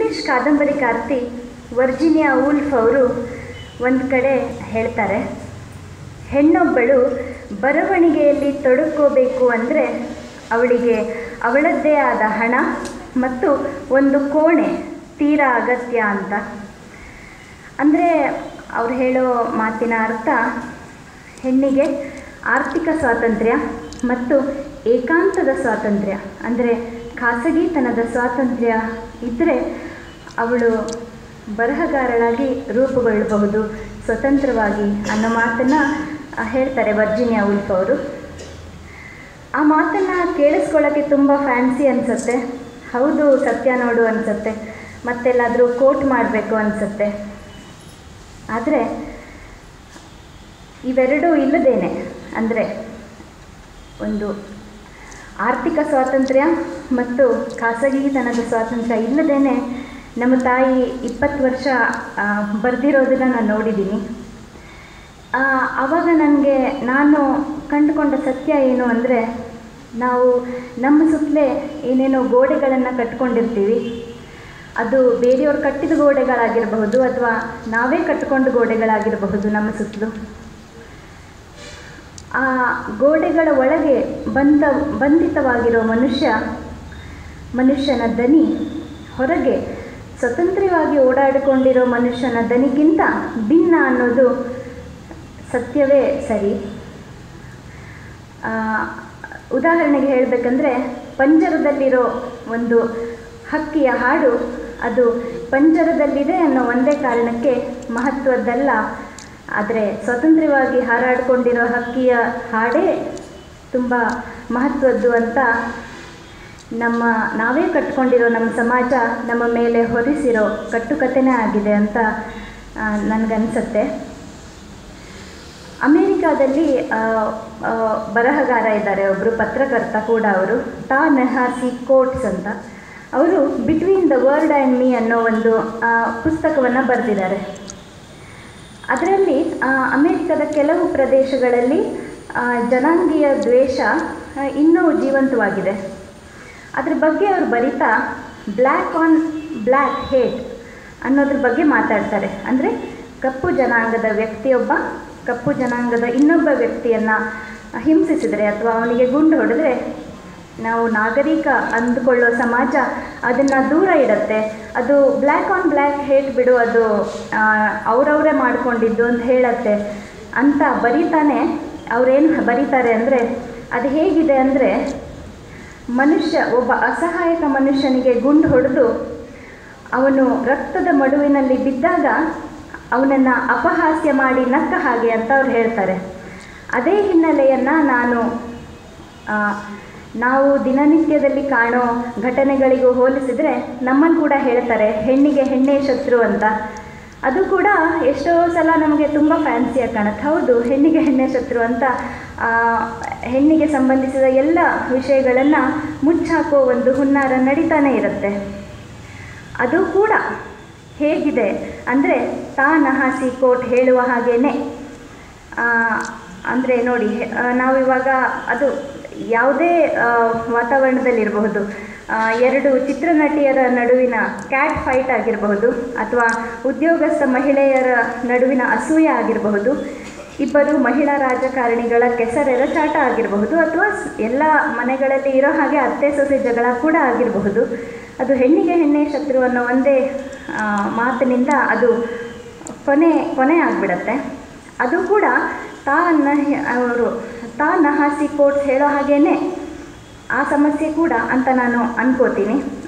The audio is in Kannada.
ಇಂಗ್ಲಿಷ್ ಕಾದಂಬರಿಕಾರ್ತಿ ವರ್ಜಿನಿಯಾ ವೂಲ್ಫ್ ಅವರು ಒಂದು ಕಡೆ ಹೇಳ್ತಾರೆ ಹೆಣ್ಣೊಬ್ಬಳು ಬರವಣಿಗೆಯಲ್ಲಿ ತೊಡಕೋಬೇಕು ಅಂದರೆ ಅವಳಿಗೆ ಅವಳದ್ದೇ ಆದ ಹಣ ಮತ್ತು ಒಂದು ಕೋಣೆ ತೀರಾ ಅಗತ್ಯ ಅಂತ ಅಂದರೆ ಅವ್ರು ಹೇಳೋ ಮಾತಿನ ಅರ್ಥ ಹೆಣ್ಣಿಗೆ ಆರ್ಥಿಕ ಸ್ವಾತಂತ್ರ್ಯ ಮತ್ತು ಏಕಾಂತದ ಸ್ವಾತಂತ್ರ್ಯ ಅಂದರೆ ಖಾಸಗಿತನದ ಸ್ವಾತಂತ್ರ್ಯ ಇದ್ದರೆ ಅವಳು ಬರಹಗಾರಳಾಗಿ ರೂಪುಗೊಳ್ಳಬಹುದು ಸ್ವತಂತ್ರವಾಗಿ ಅನ್ನೋ ಮಾತನ್ನು ಹೇಳ್ತಾರೆ ವರ್ಜಿನಿಯಾ ಉಲ್ಫ್ ಅವರು ಆ ಮಾತನ್ನು ಕೇಳಿಸ್ಕೊಳ್ಳೋಕ್ಕೆ ತುಂಬ ಫ್ಯಾನ್ಸಿ ಅನಿಸುತ್ತೆ ಹೌದು ಸತ್ಯ ನೋಡು ಅನಿಸುತ್ತೆ ಮತ್ತೆಲ್ಲಾದರೂ ಕೋಟ್ ಮಾಡಬೇಕು ಅನಿಸುತ್ತೆ ಆದರೆ ಇವೆರಡೂ ಇಲ್ಲದೇನೆ ಅಂದರೆ ಒಂದು ಆರ್ಥಿಕ ಸ್ವಾತಂತ್ರ್ಯ ಮತ್ತು ಖಾಸಗಿತನದ ಸ್ವಾತಂತ್ರ್ಯ ಇಲ್ಲದೇನೆ ನಮ್ಮ ತಾಯಿ ಇಪ್ಪತ್ತು ವರ್ಷ ಬರೆದಿರೋದನ್ನು ನಾನು ನೋಡಿದ್ದೀನಿ ಆವಾಗ ನನಗೆ ನಾನು ಕಂಡುಕೊಂಡ ಸತ್ಯ ಏನು ಅಂದರೆ ನಾವು ನಮ್ಮ ಸುತ್ತಲೇ ಏನೇನೋ ಗೋಡೆಗಳನ್ನು ಕಟ್ಕೊಂಡಿರ್ತೀವಿ ಅದು ಬೇರೆಯವ್ರು ಕಟ್ಟಿದ ಗೋಡೆಗಳಾಗಿರಬಹುದು ಅಥವಾ ನಾವೇ ಕಟ್ಟಿಕೊಂಡ ಗೋಡೆಗಳಾಗಿರಬಹುದು ನಮ್ಮ ಸುತ್ತಲೂ ಆ ಗೋಡೆಗಳ ಒಳಗೆ ಬಂದ ಬಂಧಿತವಾಗಿರೋ ಮನುಷ್ಯ ಮನುಷ್ಯನ ದನಿ ಹೊರಗೆ ಸ್ವತಂತ್ರವಾಗಿ ಓಡಾಡಿಕೊಂಡಿರೋ ಮನುಷ್ಯನ ದನಿಗಿಂತ ಭಿನ್ನ ಅನ್ನೋದು ಸತ್ಯವೇ ಸರಿ ಉದಾಹರಣೆಗೆ ಹೇಳಬೇಕಂದ್ರೆ ಪಂಜರದಲ್ಲಿರೋ ಒಂದು ಹಕ್ಕಿಯ ಹಾಡು ಅದು ಪಂಜರದಲ್ಲಿದೆ ಅನ್ನೋ ಒಂದೇ ಕಾರಣಕ್ಕೆ ಮಹತ್ವದ್ದಲ್ಲ ಆದರೆ ಸ್ವತಂತ್ರವಾಗಿ ಹಾರಾಡಿಕೊಂಡಿರೋ ಹಕ್ಕಿಯ ಹಾಡೇ ತುಂಬ ಮಹತ್ವದ್ದು ಅಂತ ನಮ್ಮ ನಾವೇ ಕಟ್ಕೊಂಡಿರೋ ನಮ್ಮ ಸಮಾಜ ನಮ್ಮ ಮೇಲೆ ಹೊರಿಸಿರೋ ಕಟ್ಟುಕತೆನೇ ಆಗಿದೆ ಅಂತ ನನಗನ್ಸುತ್ತೆ ಅಮೇರಿಕಾದಲ್ಲಿ ಬರಹಗಾರ ಇದ್ದಾರೆ ಒಬ್ಬರು ಪತ್ರಕರ್ತ ಕೂಡ ಅವರು ತಾ ನೆಹಾಸಿ ಕೋಟ್ಸ್ ಅಂತ ಅವರು between the world and me ಅನ್ನೋ ಒಂದು ಪುಸ್ತಕವನ್ನು ಬರೆದಿದ್ದಾರೆ ಅದರಲ್ಲಿ ಅಮೇರಿಕದ ಕೆಲವು ಪ್ರದೇಶಗಳಲ್ಲಿ ಜನಾಂಗೀಯ ದ್ವೇಷ ಇನ್ನೂ ಜೀವಂತವಾಗಿದೆ ಅದ್ರ ಬಗ್ಗೆ ಅವರು ಬರಿತಾ ಬ್ಲ್ಯಾಕ್ ಆನ್ ಬ್ಲ್ಯಾಕ್ ಹೇಟ್ ಅನ್ನೋದ್ರ ಬಗ್ಗೆ ಮಾತಾಡ್ತಾರೆ ಅಂದರೆ ಕಪ್ಪು ಜನಾಂಗದ ವ್ಯಕ್ತಿಯೊಬ್ಬ ಕಪ್ಪು ಜನಾಂಗದ ಇನ್ನೊಬ್ಬ ವ್ಯಕ್ತಿಯನ್ನು ಹಿಂಸಿಸಿದರೆ ಅಥವಾ ಅವನಿಗೆ ಗುಂಡು ಹೊಡೆದ್ರೆ ನಾವು ನಾಗರಿಕ ಅಂದುಕೊಳ್ಳೋ ಸಮಾಜ ಅದನ್ನು ದೂರ ಇಡುತ್ತೆ ಅದು ಬ್ಲ್ಯಾಕ್ ಆನ್ ಬ್ಲ್ಯಾಕ್ ಹೇಟ್ ಬಿಡು ಅದು ಅವರವರೇ ಮಾಡಿಕೊಂಡಿದ್ದು ಅಂತ ಹೇಳತ್ತೆ ಅಂತ ಬರೀತಾನೆ ಅವರೇನು ಬರೀತಾರೆ ಅಂದರೆ ಅದು ಹೇಗಿದೆ ಅಂದರೆ ಮನುಷ್ಯ ಒಬ್ಬ ಅಸಹಾಯಕ ಮನುಷ್ಯನಿಗೆ ಗುಂಡು ಹೊಡೆದು ಅವನು ರಕ್ತದ ಮಡುವಿನಲ್ಲಿ ಬಿದ್ದಾಗ ಅವನನ್ನು ಅಪಹಾಸ್ಯ ಮಾಡಿ ನಕ್ಕ ಹಾಗೆ ಅಂತ ಅವ್ರು ಹೇಳ್ತಾರೆ ಅದೇ ಹಿನ್ನೆಲೆಯನ್ನು ನಾನು ನಾವು ದಿನನಿತ್ಯದಲ್ಲಿ ಕಾಣೋ ಘಟನೆಗಳಿಗೂ ಹೋಲಿಸಿದರೆ ನಮ್ಮನ್ನು ಕೂಡ ಹೇಳ್ತಾರೆ ಹೆಣ್ಣಿಗೆ ಹೆಣ್ಣೇ ಶತ್ರು ಅಂತ ಅದು ಕೂಡ ಎಷ್ಟೋ ಸಲ ನಮಗೆ ತುಂಬ ಫ್ಯಾನ್ಸಿಯಾಗಿ ಕಾಣುತ್ತೆ ಹೌದು ಹೆಣ್ಣಿಗೆ ಹೆಣ್ಣೆ ಶತ್ರು ಅಂತ ಹೆಣ್ಣಿಗೆ ಸಂಬಂಧಿಸಿದ ಎಲ್ಲ ವಿಷಯಗಳನ್ನು ಮುಚ್ಚಾಕೋ ಒಂದು ಹುನ್ನಾರ ನಡೀತಾನೆ ಇರುತ್ತೆ ಅದು ಕೂಡ ಹೇಗಿದೆ ಅಂದರೆ ತಾ ನಹಾಸಿ ಕೋಟ್ ಹೇಳುವ ಹಾಗೇನೆ ಅಂದರೆ ನೋಡಿ ನಾವಿವಾಗ ಅದು ಯಾವುದೇ ವಾತಾವರಣದಲ್ಲಿರಬಹುದು ಎರಡು ಚಿತ್ರನಟಿಯರ ನಡುವಿನ ಕ್ಯಾಟ್ ಫೈಟ್ ಆಗಿರಬಹುದು ಅಥವಾ ಉದ್ಯೋಗಸ್ಥ ಮಹಿಳೆಯರ ನಡುವಿನ ಅಸೂಯೆ ಆಗಿರಬಹುದು ಇಬ್ಬರು ಮಹಿಳಾ ರಾಜಕಾರಣಿಗಳ ಕೆಸರೆರಚಾಟ ಆಗಿರಬಹುದು ಅಥವಾ ಎಲ್ಲ ಮನೆಗಳಲ್ಲಿ ಇರೋ ಹಾಗೆ ಅತ್ತೆ ಸೊಸೆ ಜಗಳ ಕೂಡ ಆಗಿರಬಹುದು ಅದು ಹೆಣ್ಣಿಗೆ ಹೆಣ್ಣೆ ಶತ್ರು ಅನ್ನೋ ಒಂದೇ ಮಾತಿನಿಂದ ಅದು ಕೊನೆ ಕೊನೆ ಆಗಿಬಿಡತ್ತೆ ಅದು ಕೂಡ ತಾ ಅವರು ತಾ ನಹಾಸಿ ಕೋಟ್ಸ್ ಹೇಳೋ ಹಾಗೇ ಆ ಸಮಸ್ಯೆ ಕೂಡ ಅಂತ ನಾನು ಅನ್ಕೋತೀನಿ